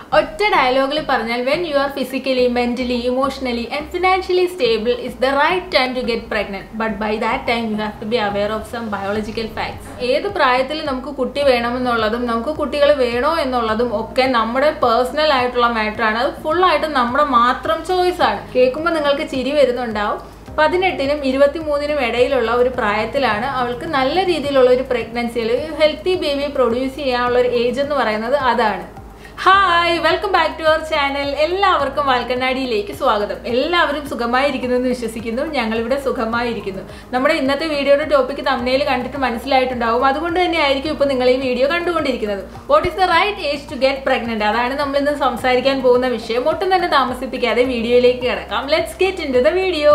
ഒറ്റ ഡയലോഗിൽ പറഞ്ഞാൽ when you are physically mentally emotionally and financially stable is the right time to get pregnant but by that time you have to be aware of some biological facts ഏത് പ്രായത്തിൽ നമുക്ക് കുട്ടി വേണമെന്നുള്ളതും നമുക്ക് കുട്ടികൾ വേണോ എന്നുള്ളതും ഒക്കെ നമ്മുടെ പേഴ്സണൽ ആയിട്ടുള്ള മാറ്ററാണ് അത് ഫുൾ ആയിട്ട് നമ്മുടെ മാത്രം ചോയ്സ് ആണ് കേൾക്കുമ്പോൾ നിങ്ങൾക്ക് ചിരി വരുന്നുണ്ടാവും പതിനെട്ടിനും ഇരുപത്തിമൂന്നിനും ഇടയിലുള്ള ഒരു പ്രായത്തിലാണ് അവൾക്ക് നല്ല രീതിയിലുള്ള ഒരു പ്രഗ്നൻസി അല്ലെങ്കിൽ ഹെൽത്തി ബേബി പ്രൊഡ്യൂസ് ചെയ്യാനുള്ള ഒരു ഏജ് എന്ന് പറയുന്നത് അതാണ് hi welcome back to our channel എല്ലാവർക്കും വാൽക്കണ്ണാടിയിലേക്ക് സ്വാഗതം എല്ലാവരും സുഖമായിരിക്കുന്നു എന്ന് വിശ്വസിക്കുന്നു ഞങ്ങളിവിടെ സുഖമായിരിക്കുന്നു നമ്മുടെ ഇന്നത്തെ വീഡിയോയുടെ ടോപ്പിക് തമ്മിൽ കണ്ടിട്ട് മനസ്സിലായിട്ടുണ്ടാവും അതുകൊണ്ട് തന്നെ ആയിരിക്കും ഇപ്പോൾ നിങ്ങൾ ഈ വീഡിയോ കണ്ടുകൊണ്ടിരിക്കുന്നത് what is the right age to get pregnant അതാണ് നമ്മൾ ഇന്ന് സംസാരിക്കാൻ പോകുന്ന വിഷയം ഒട്ടും തന്നെ താമസിപ്പിക്കാതെ വീഡിയോയിലേക്ക് കിടക്കാം let's get into the video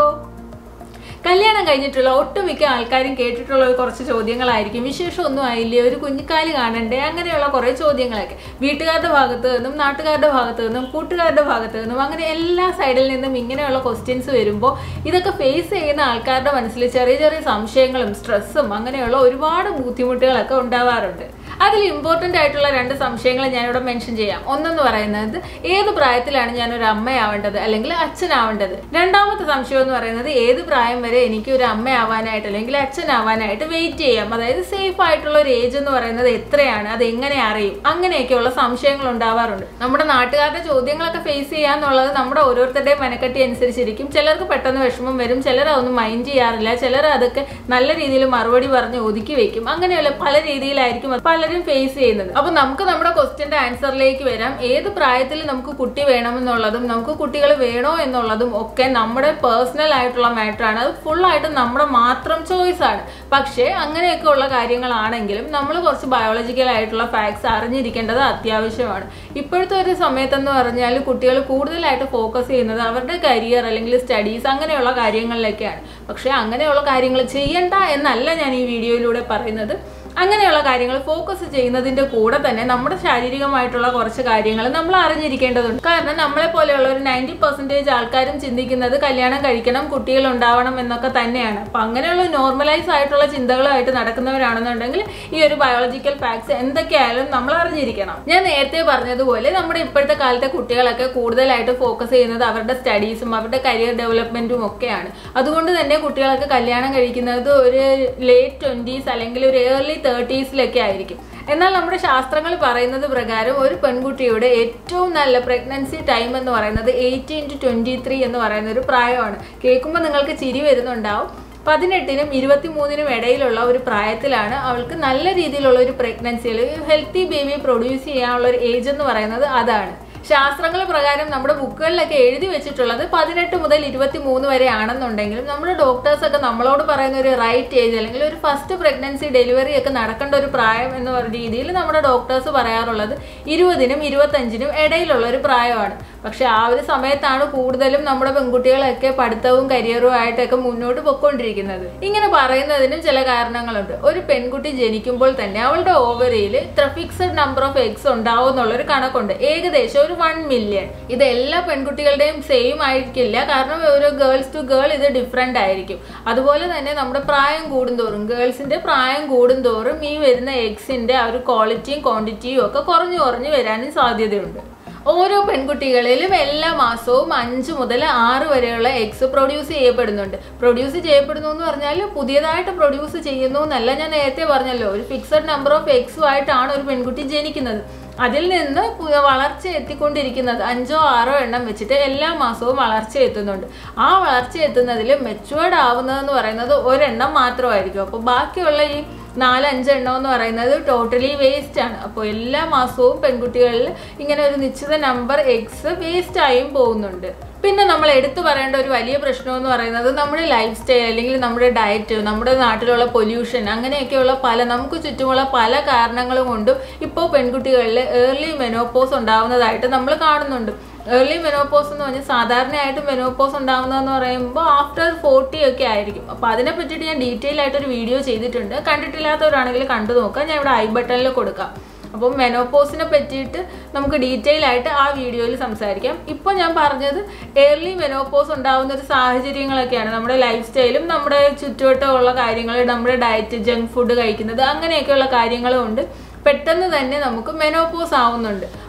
കല്യാണം കഴിഞ്ഞിട്ടുള്ള ഒട്ടുമിക്ക ആൾക്കാരും കേട്ടിട്ടുള്ള ഒരു കുറച്ച് ചോദ്യങ്ങളായിരിക്കും വിശേഷം ഒന്നും ആയില്ലേ ഒരു കുഞ്ഞിക്കാല് കാണണ്ടേ അങ്ങനെയുള്ള കുറേ ചോദ്യങ്ങളൊക്കെ വീട്ടുകാരുടെ ഭാഗത്ത് നിന്നും നാട്ടുകാരുടെ ഭാഗത്ത് നിന്നും കൂട്ടുകാരുടെ ഭാഗത്ത് നിന്നും അങ്ങനെ എല്ലാ സൈഡിൽ നിന്നും ഇങ്ങനെയുള്ള ക്വസ്റ്റ്യൻസ് വരുമ്പോൾ ഇതൊക്കെ ഫേസ് ചെയ്യുന്ന ആൾക്കാരുടെ മനസ്സിൽ ചെറിയ ചെറിയ സംശയങ്ങളും സ്ട്രെസ്സും അങ്ങനെയുള്ള ഒരുപാട് ബുദ്ധിമുട്ടുകളൊക്കെ ഉണ്ടാവാറുണ്ട് അതിൽ ഇമ്പോർട്ടൻ്റ് ആയിട്ടുള്ള രണ്ട് സംശയങ്ങൾ ഞാനിവിടെ മെൻഷൻ ചെയ്യാം ഒന്നെന്ന് പറയുന്നത് ഏത് പ്രായത്തിലാണ് ഞാൻ ഒരു അമ്മയാവേണ്ടത് അല്ലെങ്കിൽ അച്ഛനാവേണ്ടത് രണ്ടാമത്തെ സംശയം എന്ന് പറയുന്നത് ഏത് പ്രായം വരെ എനിക്ക് ഒരു അമ്മയാവാനായിട്ട് അല്ലെങ്കിൽ അച്ഛനാവാനായിട്ട് വെയിറ്റ് ചെയ്യാം അതായത് സേഫ് ആയിട്ടുള്ള ഒരു ഏജ് എന്ന് പറയുന്നത് എത്രയാണ് അത് എങ്ങനെ അറിയും അങ്ങനെയൊക്കെയുള്ള സംശയങ്ങൾ ഉണ്ടാവാറുണ്ട് നമ്മുടെ നാട്ടുകാരുടെ ചോദ്യങ്ങളൊക്കെ ഫേസ് ചെയ്യാന്നുള്ളത് നമ്മുടെ ഓരോരുത്തരുടെയും മനക്കെട്ടി അനുസരിച്ചിരിക്കും ചിലർക്ക് പെട്ടെന്ന് വിഷമം വരും ചിലർ അതൊന്നും മൈൻഡ് ചെയ്യാറില്ല ചിലർ അതൊക്കെ നല്ല രീതിയിൽ മറുപടി പറഞ്ഞ് ഒതുക്കി വെക്കും അങ്ങനെയുള്ള പല രീതിയിലായിരിക്കും അത് പലരും ഫേസ് ചെയ്യുന്നത് അപ്പൊ നമുക്ക് നമ്മുടെ ക്വസ്റ്റ്യന്റെ ആൻസറിലേക്ക് വരാം ഏത് പ്രായത്തിൽ നമുക്ക് കുട്ടി വേണമെന്നുള്ളതും നമുക്ക് കുട്ടികൾ വേണോ എന്നുള്ളതും ഒക്കെ നമ്മുടെ പേഴ്സണൽ ആയിട്ടുള്ള മാറ്ററാണ് അത് ഫുൾ ആയിട്ട് നമ്മുടെ മാത്രം ചോയ്സ് ആണ് പക്ഷേ അങ്ങനെയൊക്കെ ഉള്ള കാര്യങ്ങളാണെങ്കിലും നമ്മൾ കുറച്ച് ബയോളജിക്കൽ ആയിട്ടുള്ള ഫാക്ട്സ് അറിഞ്ഞിരിക്കേണ്ടത് അത്യാവശ്യമാണ് ഇപ്പോഴത്തെ ഒരു സമയത്തെന്ന് പറഞ്ഞാൽ കുട്ടികൾ കൂടുതലായിട്ട് ഫോക്കസ് ചെയ്യുന്നത് അവരുടെ കരിയർ അല്ലെങ്കിൽ സ്റ്റഡീസ് അങ്ങനെയുള്ള കാര്യങ്ങളിലൊക്കെയാണ് പക്ഷേ അങ്ങനെയുള്ള കാര്യങ്ങൾ ചെയ്യണ്ട എന്നല്ല ഞാൻ ഈ വീഡിയോയിലൂടെ പറയുന്നത് അങ്ങനെയുള്ള കാര്യങ്ങൾ ഫോക്കസ് ചെയ്യുന്നതിന്റെ കൂടെ തന്നെ നമ്മുടെ ശാരീരികമായിട്ടുള്ള കുറച്ച് കാര്യങ്ങൾ നമ്മൾ അറിഞ്ഞിരിക്കേണ്ടതുണ്ട് കാരണം നമ്മളെ പോലെയുള്ള ഒരു നയൻറ്റി പെർസെൻറ്റേജ് ആൾക്കാരും ചിന്തിക്കുന്നത് കല്യാണം കഴിക്കണം കുട്ടികൾ ഉണ്ടാവണം എന്നൊക്കെ തന്നെയാണ് അപ്പൊ അങ്ങനെയുള്ള നോർമലൈസ് ആയിട്ടുള്ള ചിന്തകളുമായിട്ട് നടക്കുന്നവരാണെന്നുണ്ടെങ്കിൽ ഈ ഒരു ബയോളജിക്കൽ ഫാക്ട്സ് എന്തൊക്കെയായാലും നമ്മൾ അറിഞ്ഞിരിക്കണം ഞാൻ നേരത്തെ പറഞ്ഞതുപോലെ നമ്മുടെ ഇപ്പോഴത്തെ കാലത്തെ കുട്ടികളൊക്കെ കൂടുതലായിട്ട് ഫോക്കസ് ചെയ്യുന്നത് അവരുടെ സ്റ്റഡീസും അവരുടെ കരിയർ ഡെവലപ്മെന്റും ഒക്കെയാണ് അതുകൊണ്ട് തന്നെ കുട്ടികളൊക്കെ കല്യാണം കഴിക്കുന്നത് ഒരു ലേറ്റ് ട്വന്റീസ് അല്ലെങ്കിൽ ഒരു ഏർലി തേർട്ടീസിലൊക്കെ ആയിരിക്കും എന്നാൽ നമ്മുടെ ശാസ്ത്രങ്ങൾ പറയുന്നത് പ്രകാരം ഒരു പെൺകുട്ടിയുടെ ഏറ്റവും നല്ല പ്രഗ്നൻസി ടൈം എന്ന് പറയുന്നത് എയ്റ്റീൻ ടു ട്വന്റി ത്രീ എന്ന് പറയുന്ന ഒരു പ്രായമാണ് കേൾക്കുമ്പോൾ നിങ്ങൾക്ക് ചിരി വരുന്നുണ്ടാവും പതിനെട്ടിനും ഇരുപത്തിമൂന്നിനും ഇടയിലുള്ള ഒരു പ്രായത്തിലാണ് അവൾക്ക് നല്ല രീതിയിലുള്ള ഒരു പ്രഗ്നൻസി അല്ലെങ്കിൽ ഹെൽത്തി ബേബി പ്രൊഡ്യൂസ് ചെയ്യാനുള്ള ഒരു ഏജ് എന്ന് പറയുന്നത് അതാണ് ശാസ്ത്രങ്ങൾ പ്രകാരം നമ്മുടെ ബുക്കുകളിലൊക്കെ എഴുതി വെച്ചിട്ടുള്ളത് പതിനെട്ട് മുതൽ ഇരുപത്തി മൂന്ന് വരെ ആണെന്നുണ്ടെങ്കിലും നമ്മുടെ ഡോക്ടേഴ്സ് ഒക്കെ നമ്മളോട് പറയുന്ന ഒരു റൈറ്റ് ഏജ് അല്ലെങ്കിൽ ഒരു ഫസ്റ്റ് പ്രഗ്നൻസി ഡെലിവറി ഒക്കെ നടക്കേണ്ട ഒരു പ്രായം എന്ന് പറയുന്ന രീതിയിൽ നമ്മുടെ ഡോക്ടേഴ്സ് പറയാറുള്ളത് ഇരുപതിനും ഇരുപത്തഞ്ചിനും ഇടയിലുള്ള ഒരു പ്രായമാണ് പക്ഷെ ആ ഒരു സമയത്താണ് കൂടുതലും നമ്മുടെ പെൺകുട്ടികളൊക്കെ പഠിത്തവും കരിയറും ആയിട്ടൊക്കെ മുന്നോട്ട് പൊയ്ക്കൊണ്ടിരിക്കുന്നത് ഇങ്ങനെ പറയുന്നതിനും ചില കാരണങ്ങളുണ്ട് ഒരു പെൺകുട്ടി ജനിക്കുമ്പോൾ തന്നെ അവളുടെ ഓവറിയിൽ ഇത്ര ഫിക്സഡ് നമ്പർ ഓഫ് എഗ്സ് ഉണ്ടാവും എന്നുള്ളൊരു കണക്കുണ്ട് ഏകദേശം ഒരു വൺ മില്യൺ ഇത് എല്ലാ പെൺകുട്ടികളുടെയും സെയിം ആയിരിക്കില്ല കാരണം ഓരോ ഗേൾസ് ടു ഗേൾ ഇത് ഡിഫറെൻ്റ് ആയിരിക്കും അതുപോലെ തന്നെ നമ്മുടെ പ്രായം കൂടുന്തോറും ഗേൾസിന്റെ പ്രായം കൂടുന്തോറും ഈ വരുന്ന എഗ്സിന്റെ ആ ഒരു ക്വാളിറ്റിയും ക്വാണ്ടിറ്റിയും ഒക്കെ കുറഞ്ഞു കുറഞ്ഞു വരാനും സാധ്യതയുണ്ട് ഓരോ പെൺകുട്ടികളിലും എല്ലാ മാസവും അഞ്ച് മുതൽ ആറ് വരെയുള്ള എഗ്സ് പ്രൊഡ്യൂസ് ചെയ്യപ്പെടുന്നുണ്ട് പ്രൊഡ്യൂസ് ചെയ്യപ്പെടുന്നു എന്ന് പറഞ്ഞാൽ പുതിയതായിട്ട് പ്രൊഡ്യൂസ് ചെയ്യുന്നു എന്നല്ല ഞാൻ നേരത്തെ പറഞ്ഞല്ലോ ഒരു ഫിക്സഡ് നമ്പർ ഓഫ് എഗ്സുമായിട്ടാണ് ഒരു പെൺകുട്ടി ജനിക്കുന്നത് അതിൽ നിന്ന് വളർച്ച എത്തിക്കൊണ്ടിരിക്കുന്നത് അഞ്ചോ ആറോ എണ്ണം വെച്ചിട്ട് എല്ലാ മാസവും വളർച്ച എത്തുന്നുണ്ട് ആ വളർച്ച എത്തുന്നതിൽ മെച്ചുവേർഡ് ആവുന്നതെന്ന് പറയുന്നത് ഒരെണ്ണം മാത്രമായിരിക്കും അപ്പോൾ ബാക്കിയുള്ള ഈ നാലഞ്ചെണ്ണം എന്ന് പറയുന്നത് ടോട്ടലി വേസ്റ്റ് ആണ് അപ്പോൾ എല്ലാ മാസവും പെൺകുട്ടികളിൽ ഇങ്ങനെ ഒരു നിശ്ചിത നമ്പർ എഗ്സ് വേസ്റ്റ് ആയും പോകുന്നുണ്ട് പിന്നെ നമ്മൾ എടുത്തു പറയേണ്ട ഒരു വലിയ പ്രശ്നം എന്ന് പറയുന്നത് നമ്മുടെ ലൈഫ് സ്റ്റൈൽ അല്ലെങ്കിൽ നമ്മുടെ ഡയറ്റ് നമ്മുടെ നാട്ടിലുള്ള പൊല്യൂഷൻ അങ്ങനെയൊക്കെയുള്ള പല നമുക്ക് ചുറ്റുമുള്ള പല കാരണങ്ങൾ കൊണ്ടും ഇപ്പോൾ പെൺകുട്ടികളിൽ ഏർലി മെനോപ്പോസ് ഉണ്ടാവുന്നതായിട്ട് നമ്മൾ കാണുന്നുണ്ട് ഏർലി മെനോപ്പോസ് എന്ന് പറഞ്ഞാൽ സാധാരണയായിട്ട് മെനോപ്പോസ് ഉണ്ടാകുന്നതെന്ന് പറയുമ്പോൾ ആഫ്റ്റർ ഫോർട്ടി ഒക്കെ ആയിരിക്കും അപ്പോൾ അതിനെ പറ്റിയിട്ട് ഞാൻ ഡീറ്റെയിൽ ആയിട്ടൊരു വീഡിയോ ചെയ്തിട്ടുണ്ട് കണ്ടിട്ടില്ലാത്തവരാണെങ്കിൽ കണ്ടു നോക്കാം ഞാൻ ഇവിടെ ഐ ബട്ടണിൽ കൊടുക്കാം അപ്പം മെനോപ്പോസിനെ പറ്റിയിട്ട് നമുക്ക് ഡീറ്റെയിൽ ആയിട്ട് ആ വീഡിയോയിൽ സംസാരിക്കാം ഇപ്പോൾ ഞാൻ പറഞ്ഞത് ഏർലി മെനോപ്പോസ് ഉണ്ടാകുന്ന ഒരു സാഹചര്യങ്ങളൊക്കെയാണ് നമ്മുടെ ലൈഫ് സ്റ്റൈലും നമ്മുടെ ചുറ്റുവട്ടമുള്ള കാര്യങ്ങൾ നമ്മുടെ ഡയറ്റ് ജങ്ക് ഫുഡ് കഴിക്കുന്നത് അങ്ങനെയൊക്കെയുള്ള കാര്യങ്ങളും ഉണ്ട് പെട്ടെന്ന് തന്നെ നമുക്ക് മെനോപ്പോസ് ആവുന്നുണ്ട്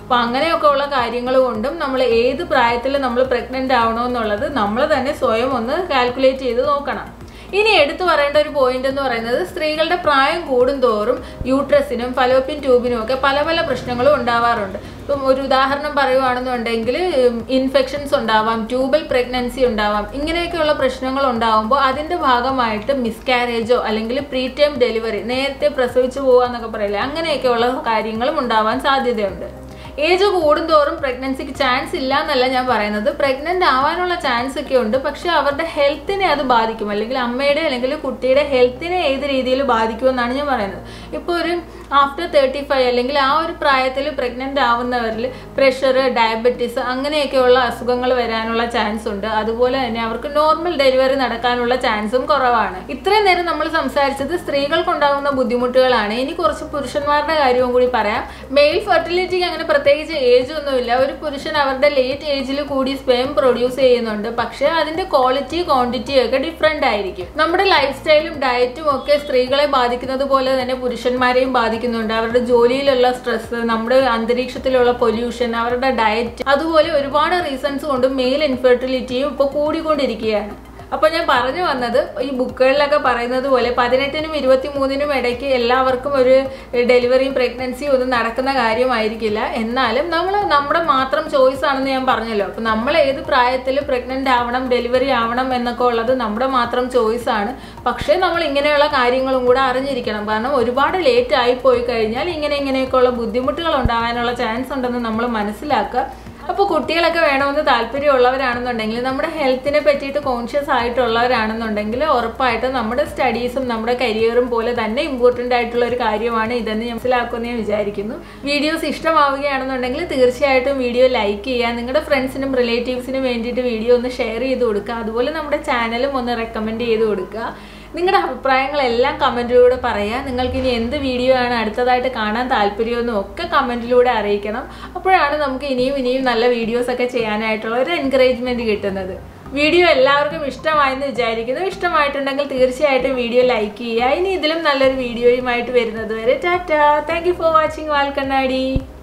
അപ്പോൾ അങ്ങനെയൊക്കെ ഉള്ള കാര്യങ്ങൾ കൊണ്ടും നമ്മൾ ഏത് പ്രായത്തിൽ നമ്മൾ പ്രഗ്നൻ്റ് ആവണമെന്നുള്ളത് നമ്മൾ തന്നെ സ്വയം ഒന്ന് കാൽക്കുലേറ്റ് ചെയ്ത് നോക്കണം ഇനി എടുത്തു പറയേണ്ട ഒരു പോയിന്റ് എന്ന് പറയുന്നത് സ്ത്രീകളുടെ പ്രായം കൂടുന്തോറും യൂട്രസിനും ഫലോപ്പിൻ ട്യൂബിനും ഒക്കെ പല പല പ്രശ്നങ്ങളും ഉണ്ടാവാറുണ്ട് ഇപ്പം ഒരു ഉദാഹരണം പറയുവാണെന്നുണ്ടെങ്കിൽ ഇൻഫെക്ഷൻസ് ഉണ്ടാവാം ട്യൂബൽ പ്രഗ്നൻസി ഉണ്ടാവാം ഇങ്ങനെയൊക്കെയുള്ള പ്രശ്നങ്ങൾ ഉണ്ടാവുമ്പോൾ അതിൻ്റെ ഭാഗമായിട്ട് മിസ്കാരേജോ അല്ലെങ്കിൽ പ്രീ ടൈം ഡെലിവറി നേരത്തെ പ്രസവിച്ചു പോകുക എന്നൊക്കെ പറയില്ലേ അങ്ങനെയൊക്കെയുള്ള കാര്യങ്ങളും ഉണ്ടാവാൻ സാധ്യതയുണ്ട് ഏജ് കൂടുന്തോറും പ്രഗ്നൻസിക്ക് ചാൻസ് ഇല്ല എന്നല്ല ഞാൻ പറയുന്നത് പ്രഗ്നന്റ് ആവാനുള്ള ചാൻസ് ഒക്കെ ഉണ്ട് പക്ഷെ അവരുടെ ഹെൽത്തിനെ അത് ബാധിക്കും അല്ലെങ്കിൽ അമ്മയുടെ അല്ലെങ്കിൽ കുട്ടിയുടെ ഹെൽത്തിനെ ഏത് രീതിയിൽ ബാധിക്കുമെന്നാണ് ഞാൻ പറയുന്നത് ഇപ്പോൾ ഒരു ആഫ്റ്റർ തേർട്ടി ഫൈവ് അല്ലെങ്കിൽ ആ ഒരു പ്രായത്തിൽ പ്രഗ്നന്റ് ആവുന്നവരിൽ പ്രഷർ ഡയബറ്റീസ് അങ്ങനെയൊക്കെയുള്ള അസുഖങ്ങൾ വരാനുള്ള ചാൻസ് ഉണ്ട് അതുപോലെ തന്നെ അവർക്ക് നോർമൽ ഡെലിവറി നടക്കാനുള്ള ചാൻസും കുറവാണ് ഇത്രയും നേരം നമ്മൾ സംസാരിച്ചത് സ്ത്രീകൾക്കുണ്ടാകുന്ന ബുദ്ധിമുട്ടുകളാണ് ഇനി കുറച്ച് പുരുഷന്മാരുടെ കാര്യവും കൂടി പറയാം മെയിൽ ഫെർട്ടിലിറ്റിക്ക് അങ്ങനെ പ്രത്യേകിച്ച് ഏജ് ഒന്നുമില്ല ഒരു പുരുഷൻ അവരുടെ ലേറ്റ് ഏജിൽ കൂടി സ്വയം പ്രൊഡ്യൂസ് ചെയ്യുന്നുണ്ട് പക്ഷേ അതിന്റെ ക്വാളിറ്റി ക്വാണ്ടിറ്റി ഒക്കെ ഡിഫറെന്റ് ആയിരിക്കും നമ്മുടെ ലൈഫ് സ്റ്റൈലും ഡയറ്റും ഒക്കെ സ്ത്രീകളെ ബാധിക്കുന്നത് പോലെ തന്നെ പുരുഷന്മാരെയും ബാധിക്കുന്നുണ്ട് അവരുടെ ജോലിയിലുള്ള സ്ട്രെസ് നമ്മുടെ അന്തരീക്ഷത്തിലുള്ള പൊല്യൂഷൻ അവരുടെ ഡയറ്റ് അതുപോലെ ഒരുപാട് റീസൺസ് കൊണ്ട് മെയിൽ ഇൻഫെർട്ടിലിറ്റിയും ഇപ്പോൾ കൂടിക്കൊണ്ടിരിക്കുകയാണ് അപ്പോൾ ഞാൻ പറഞ്ഞു വന്നത് ഈ ബുക്കുകളിലൊക്കെ പറയുന്നത് പോലെ പതിനെട്ടിനും ഇരുപത്തി മൂന്നിനും ഇടയ്ക്ക് എല്ലാവർക്കും ഒരു ഡെലിവറിയും പ്രഗ്നൻസിയും ഒന്നും നടക്കുന്ന കാര്യമായിരിക്കില്ല എന്നാലും നമ്മൾ നമ്മുടെ മാത്രം ചോയ്സ് ആണെന്ന് ഞാൻ പറഞ്ഞല്ലോ അപ്പോൾ നമ്മൾ ഏത് പ്രായത്തിൽ പ്രഗ്നൻ്റ് ആവണം ഡെലിവറി ആവണം എന്നൊക്കെ ഉള്ളത് നമ്മുടെ മാത്രം ചോയ്സ് ആണ് പക്ഷേ നമ്മൾ ഇങ്ങനെയുള്ള കാര്യങ്ങളും കൂടെ അറിഞ്ഞിരിക്കണം കാരണം ഒരുപാട് ലേറ്റ് ആയി പോയി കഴിഞ്ഞാൽ ഇങ്ങനെ ഇങ്ങനെയൊക്കെയുള്ള ബുദ്ധിമുട്ടുകൾ ഉണ്ടാകാനുള്ള ചാൻസ് ഉണ്ടെന്ന് നമ്മൾ മനസ്സിലാക്കുക അപ്പോൾ കുട്ടികളൊക്കെ വേണമെന്ന് താല്പര്യമുള്ളവരാണെന്നുണ്ടെങ്കിൽ നമ്മുടെ ഹെൽത്തിനെ പറ്റിയിട്ട് കോൺഷ്യസ് ആയിട്ടുള്ളവരാണെന്നുണ്ടെങ്കിൽ ഉറപ്പായിട്ടും നമ്മുടെ സ്റ്റഡീസും നമ്മുടെ കരിയറും പോലെ തന്നെ ഇമ്പോർട്ടൻ്റ് ആയിട്ടുള്ള ഒരു കാര്യമാണ് ഇതെന്ന് ഞാൻ മനസ്സിലാക്കുമെന്ന് ഞാൻ വിചാരിക്കുന്നു വീഡിയോസ് ഇഷ്ടമാവുകയാണെന്നുണ്ടെങ്കിൽ തീർച്ചയായിട്ടും വീഡിയോ ലൈക്ക് ചെയ്യുക നിങ്ങളുടെ ഫ്രണ്ട്സിനും റിലേറ്റീവ്സിനും വേണ്ടിയിട്ട് വീഡിയോ ഒന്ന് ഷെയർ ചെയ്ത് കൊടുക്കുക അതുപോലെ നമ്മുടെ ചാനലും ഒന്ന് റെക്കമെൻഡ് ചെയ്ത് കൊടുക്കുക നിങ്ങളുടെ അഭിപ്രായങ്ങളെല്ലാം കമൻറ്റിലൂടെ പറയുക നിങ്ങൾക്ക് ഇനി എന്ത് വീഡിയോ ആണ് അടുത്തതായിട്ട് കാണാൻ താല്പര്യമെന്നും ഒക്കെ കമൻറ്റിലൂടെ അറിയിക്കണം അപ്പോഴാണ് നമുക്ക് ഇനിയും ഇനിയും നല്ല വീഡിയോസ് ഒക്കെ ചെയ്യാനായിട്ടുള്ള ഒരു എൻകറേജ്മെൻറ്റ് കിട്ടുന്നത് വീഡിയോ എല്ലാവർക്കും ഇഷ്ടമായെന്ന് വിചാരിക്കുന്നു ഇഷ്ടമായിട്ടുണ്ടെങ്കിൽ തീർച്ചയായിട്ടും വീഡിയോ ലൈക്ക് ചെയ്യുക ഇനി ഇതിലും നല്ലൊരു വീഡിയോയുമായിട്ട് വരുന്നത് വരെ ടാറ്റ താങ്ക് യു ഫോർ വാച്ചിങ് വാൽക്കണ്ണാടി